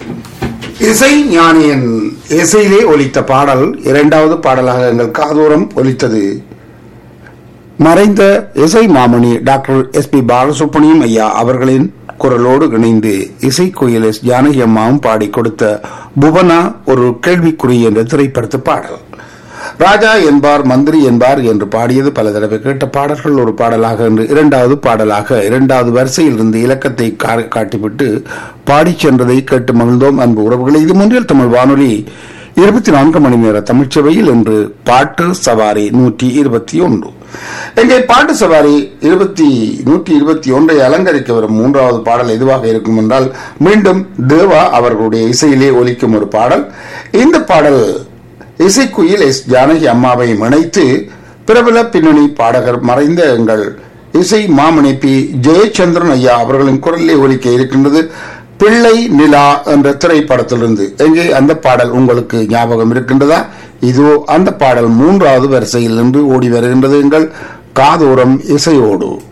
இசை ஞானியின் இசையிலே ஒலித்த பாடல் இரண்டாவது பாடலாக எங்கள் காதோரம் ஒலித்தது மறைந்த இசை மாமணி டாக்டர் எஸ் பி பாலசுப்ரமணியம் ஐயா அவர்களின் குரலோடு இணைந்து இசை கோயில் எஸ் ஜானகி அம்மாவும் பாடி கொடுத்த புவனா ஒரு கேள்விக்குறி என்ற திரைப்படத்து பாடல் ராஜா என்பார் மந்திரி என்பார் என்று பாடியது பல தடவை கேட்ட பாடல்கள் ஒரு பாடலாக என்று இரண்டாவது பாடலாக இரண்டாவது வரிசையில் இருந்து இலக்கத்தை கா- காட்டிவிட்டு பாடிச் சென்றதை கேட்டு மகிழ்ந்தோம் அன்பு உறவுகளை இது முன்றில் தமிழ் வானொலி இருபத்தி நான்கு மணி நேர தமிழ்ச்சபையில் இன்று பாட்டு சவாரி நூற்றி இருபத்தி ஒன்று எங்கே பாட்டு சவாரி இருபத்தி நூற்றி இருபத்தி ஒன்றை அலங்கரிக்க வரும் மூன்றாவது பாடல் எதுவாக இருக்கும் என்றால் மீண்டும் தேவா அவர்களுடைய இசையிலே ஒலிக்கும் ஒரு பாடல் இந்த பாடல் இசைக்குயில் எஸ் ஜானகி அம்மாவை இணைத்து பிரபல பின்னணி பாடகர் மறைந்த எங்கள் இசை மாமணி பி ஜெயச்சந்திரன் ஐயா அவர்களின் குரலிலே ஒலிக்க இருக்கின்றது பிள்ளை நிலா என்ற திரைப்படத்திலிருந்து எங்கே அந்த பாடல் உங்களுக்கு ஞாபகம் இருக்கின்றதா இதோ அந்த பாடல் மூன்றாவது வரிசையில் நின்று ஓடி வருகின்றது எங்கள் காதோரம் இசையோடு